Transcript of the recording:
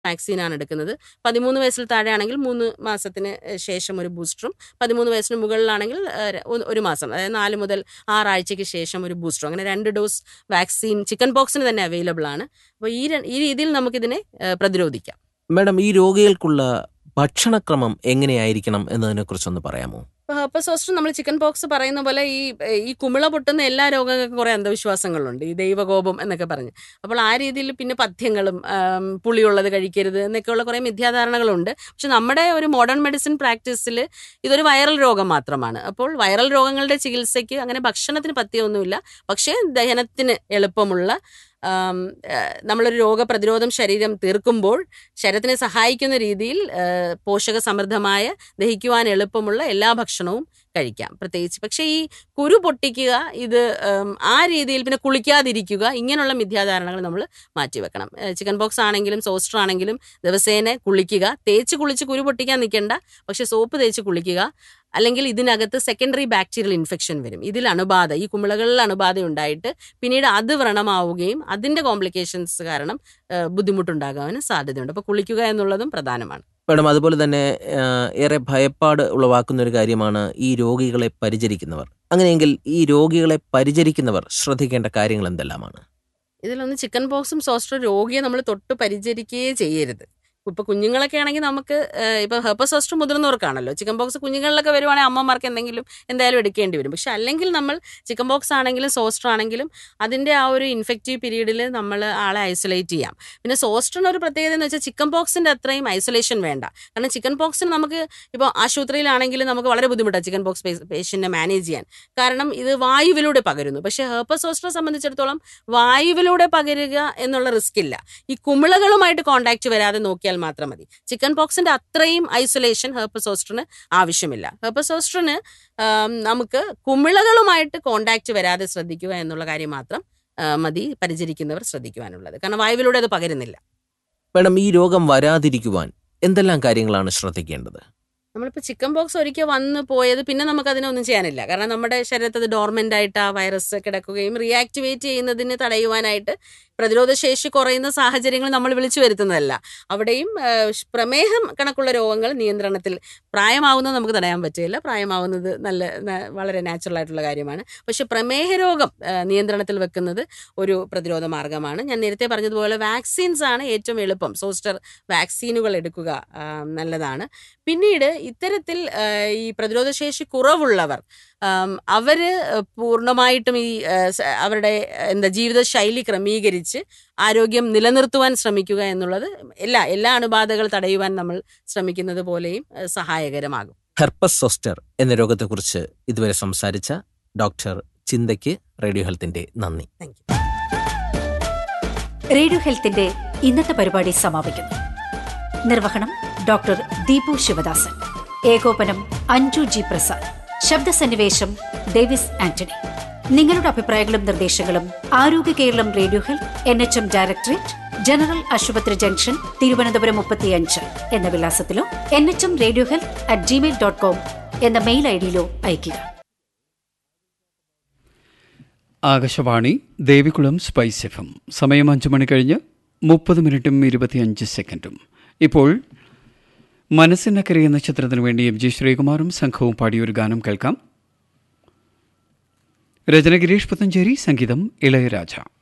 വാക്സിനാണ് എടുക്കുന്നത് പതിമൂന്ന് വയസ്സിൽ താഴെയാണെങ്കിൽ മൂന്ന് മാസത്തിന് ശേഷം ഒരു ബൂസ്റ്ററും പതിമൂന്ന് വയസ്സിന് മുകളിലാണെങ്കിൽ ഏഹ്, ര- ഒരു- ഒരു മാസം അതായത് നാല് മുതൽ ആറാഴ്ചയ്ക്ക് ശേഷം ഒരു ബൂസ്റ്ററും അങ്ങനെ രണ്ട് ഡോസ് വാക്സിൻ ചിക്കൻ പോക്സിന് തന്നെ അവൈലബിൾ ആണ് അപ്പോൾ ഈ ര- ഈ രീതിയിൽ നമുക്കിതിനെ ഏഹ്, പ്രതിരോധിക്കാം മാഡം ഈ രോഗികൾക്കുള്ള ഭക്ഷണക്രമം എങ്ങനെയായിരിക്കണം എന്നതിനെക്കുറിച്ചൊന്ന് പറയാമോ ഇപ്പോൾ ഹെർപ്പസ് സോസ്റ്റർ നമ്മൾ ചിക്കൻ പോക്സ് പറയുന്ന പോലെ ഈ ഈ കുമിള പൊട്ടുന്ന എല്ലാ രോഗങ്ങൾക്കും കുറേ അന്ധവിശ്വാസങ്ങളുണ്ട് ഈ ദൈവകോപം എന്നൊക്കെ പറഞ്ഞ് അപ്പോൾ ആ രീതിയിൽ പിന്നെ പഥ്യങ്ങളും ആം, പുളിയുള്ളത് കഴിക്കരുത് എന്നൊക്കെയുള്ള കുറേ മിഥ്യാധാരണകളുണ്ട് പക്ഷെ നമ്മുടെ ഒരു മോഡേൺ മെഡിസിൻ പ്രാക്ടീസിൽ ഇതൊരു വൈറൽ രോഗം മാത്രമാണ് അപ്പോൾ വൈറൽ രോഗങ്ങളുടെ ചികിത്സയ്ക്ക് അങ്ങനെ ഭക്ഷണത്തിന് പഥ്യമൊന്നുമില്ല പക്ഷേ ദഹനത്തിന് എളുപ്പമുള്ള ആം, ആ, നമ്മളൊരു രോഗപ്രതിരോധം ശരീരം തീർക്കുമ്പോൾ ശരീരത്തിനെ സഹായിക്കുന്ന രീതിയിൽ ആ, പോഷക സമൃദ്ധമായ ദഹിക്കുവാൻ എളുപ്പമുള്ള എല്ലാ ഭക്ഷണവും കഴിക്കാം പ്രത്യേകിച്ച് പക്ഷേ ഈ കുരു പൊട്ടിക്കുക ഇത് ഉം, ആ രീതിയിൽ പിന്നെ കുളിക്കാതിരിക്കുക ഇങ്ങനെയുള്ള മിഥ്യാധാരണകൾ നമ്മൾ മാറ്റിവെക്കണം ഏഹ് ചിക്കൻ ബോക്സ് ആണെങ്കിലും സോസ്റ്റർ ആണെങ്കിലും ദിവസേന കുളിക്കുക തേച്ച് കുളിച്ച് കുരു പൊട്ടിക്കാൻ നിൽക്കേണ്ട പക്ഷേ സോപ്പ് തേച്ച് കുളിക്കുക അല്ലെങ്കിൽ ഇതിനകത്ത് സെക്കൻഡറി ബാക്ടീരിയൽ ഇൻഫെക്ഷൻ വരും ഇതിൽ അണുബാധ ഈ കുമിളകളിൽ അണുബാധ ഉണ്ടായിട്ട് പിന്നീട് അത് വ്രണമാവുകയും അതിൻ്റെ കോംപ്ലിക്കേഷൻസ് കാരണം ഏഹ് ബുദ്ധിമുട്ടുണ്ടാകാനും സാധ്യതയുണ്ട് അപ്പോൾ കുളിക്കുക എന്നുള്ളതും പ്രധാനമാണ് മാഡം അതുപോലെ തന്നെ ആ, ഏറെ ഭയപ്പാട് ഉളവാക്കുന്ന ഒരു കാര്യമാണ് ഈ രോഗികളെ പരിചരിക്കുന്നവർ അങ്ങനെയെങ്കിൽ ഈ രോഗികളെ പരിചരിക്കുന്നവർ ശ്രദ്ധിക്കേണ്ട കാര്യങ്ങൾ എന്തെല്ലാമാണ് ഇതിലൊന്ന് ചിക്കൻ പോക്സും സോസ്റ്റർ രോഗിയെ നമ്മൾ തൊട്ട് പരിചരിക്കുകയേ ചെയ്യരുത് ഇപ്പൊ കുഞ്ഞുങ്ങളൊക്കെ ആണെങ്കിൽ നമുക്ക് ഏഹ്, ഇപ്പൊ ഹെർപ്പസ് സോസ്റ്റർ മുതിർന്നവർക്കാണല്ലോ ചിക്കൻ പോക്സ് കുഞ്ഞുങ്ങളിലൊക്കെ വരുവാണെങ്കിൽ അമ്മമാർക്ക് എന്തെങ്കിലും എന്തായാലും എടുക്കേണ്ടി വരും പക്ഷെ അല്ലെങ്കിൽ നമ്മൾ ചിക്കൻ പോക്സ് ആണെങ്കിലും സോസ്റ്റർ ആണെങ്കിലും അതിന്റെ ആ ഒരു ഇൻഫെക്റ്റീവ് പീരീഡിൽ നമ്മൾ ആളെ ഐസൊലേറ്റ് ചെയ്യാം പിന്നെ സോസ്റ്ററിന് ഒരു പ്രത്യേകത എന്ന് വെച്ചാൽ ചിക്കൻ പോക്സിന്റെ അത്രയും ഐസൊലേഷൻ വേണ്ട കാരണം ചിക്കൻ പോക്സിന് നമുക്ക് ഇപ്പോൾ ആശുപത്രിയിലാണെങ്കിലും നമുക്ക് വളരെ ബുദ്ധിമുട്ടാണ് ചിക്കൻ പോക്സ് പേഷ്യന്റിനെ മാനേജ് ചെയ്യാൻ കാരണം ഇത് വായുവിലൂടെ പകരുന്നു പക്ഷേ ഹെർപ്പസ് സോസ്റ്ററെ സംബന്ധിച്ചിടത്തോളം വായുവിലൂടെ പകരുക എന്നുള്ള റിസ്ക് ഇല്ല ഈ കുമിളകളുമായിട്ട് കോണ്ടാക്ട് വരാതെ നോക്കിയാൽ മാത്രം മതി ചിക്കൻ പോക്സിന്റെ അത്രയും ഐസൊലേഷൻ ഹെർപ്പസോസ്റ്ററിന് ആവശ്യമില്ല ഹെർപ്പസോസ്റ്ററിന് നമുക്ക് കുമിളകളുമായിട്ട് കോണ്ടാക്ട് വരാതെ ശ്രദ്ധിക്കുക എന്നുള്ള കാര്യം മാത്രം ആ, മതി പരിചരിക്കുന്നവർ ശ്രദ്ധിക്കുവാനുള്ളത് കാരണം വായുവിലൂടെ അത് പകരുന്നില്ല മാഡം ഈ രോഗം വരാതിരിക്കുവാൻ എന്തെല്ലാം കാര്യങ്ങളാണ് ശ്രദ്ധിക്കേണ്ടത് നമ്മളിപ്പോൾ ചിക്കൻ ബോക്സ് ഒരിക്കൽ വന്ന് പോയത് പിന്നെ നമുക്ക് അതിനൊന്നും ചെയ്യാനില്ല കാരണം നമ്മുടെ ശരീരത്തിൽ അത് ഡോർമെന്റ് ആയിട്ട് ആ വൈറസ് കിടക്കുകയും റീആക്ടിവേറ്റ് ചെയ്യുന്നതിന് തടയുവാനായിട്ട് പ്രതിരോധ ശേഷി കുറയുന്ന സാഹചര്യങ്ങൾ നമ്മൾ വിളിച്ചു വരുത്തുന്നതല്ല അവിടെയും ആ, ഷ്- പ്രമേഹം കണക്കുള്ള രോഗങ്ങൾ നിയന്ത്രണത്തിൽ പ്രായമാവുന്നത് നമുക്ക് തടയാൻ പറ്റില്ല പ്രായമാവുന്നത് നല്ല ന- വളരെ നാച്ചുറൽ ആയിട്ടുള്ള കാര്യമാണ് പക്ഷെ പ്രമേഹ രോഗം ആ, നിയന്ത്രണത്തിൽ വെക്കുന്നത് ഒരു പ്രതിരോധ മാർഗമാണ് ഞാൻ നേരത്തെ പറഞ്ഞതുപോലെ വാക്സിൻസ് ആണ് ഏറ്റവും എളുപ്പം സോസ്റ്റർ വാക്സിനുകൾ എടുക്കുക ആ, നല്ലതാണ് പിന്നീട് ഇത്തരത്തിൽ ആ, ഈ പ്രതിരോധശേഷി കുറവുള്ളവർ ആം, അവര് പൂർണ്ണമായിട്ടും ഈ ആ, സ- അവരുടെ എന്താ ജീവിതശൈലി ക്രമീകരിച്ച് ആരോഗ്യം നിലനിർത്തുവാൻ ശ്രമിക്കുക എന്നുള്ളത് എല്ലാ എല്ലാ അണുബാധകൾ തടയുവാൻ നമ്മൾ ശ്രമിക്കുന്നത് പോലെയും ആ, സഹായകരമാകും ഹെർപ്പസ് സോസ്റ്റർ എന്ന രോഗത്തെക്കുറിച്ച് ഇതുവരെ സംസാരിച്ച ഡോക്ടർ ചിന്തയ്ക്ക് റേഡിയോ ഹെൽത്തിന്റെ നന്ദി താങ്ക് യു റേഡിയോ ഹെൽത്തിന്റെ ഇന്നത്തെ പരിപാടി സമാപിക്കുന്നു നിർവഹണം ഡോക്ടർ ദീപു ശിവദാസൻ ഏകോപനം അഞ്ജു ജി പ്രസാദ് ശബ്ദസന്നിവേശം ഡേവിസ് ആന്റണി നിങ്ങളുടെ അഭിപ്രായങ്ങളും നിർദ്ദേശങ്ങളും ആരോഗ്യ കേരളം radio health N H M directorate general ആശുപത്രി ജംഗ്ഷൻ തിരുവനന്തപുരം മുപ്പത്തിയഞ്ച് എന്ന വിലാസത്തിലോ N H M radio health at Gmail dot com എന്ന മെയിൽ ഐ ഡിയിലോ അയയ്ക്കുക Akashvani Devikulam spice F M സമയം അഞ്ചു മണി കഴിഞ്ഞ് മുപ്പത് മിനിറ്റും ഇരുപത്തിയഞ്ച് സെക്കൻഡും ഇപ്പോൾ മനസ്സിനക്കരെ എന്ന ചിത്രത്തിനു വേണ്ടി എം ജി ശ്രീകുമാറും സംഘവും പാടിയൊരു ഗാനം കേൾക്കാം രചന ഗിരീഷ് പത്തഞ്ചേരി സംഗീതം ഇളയരാജ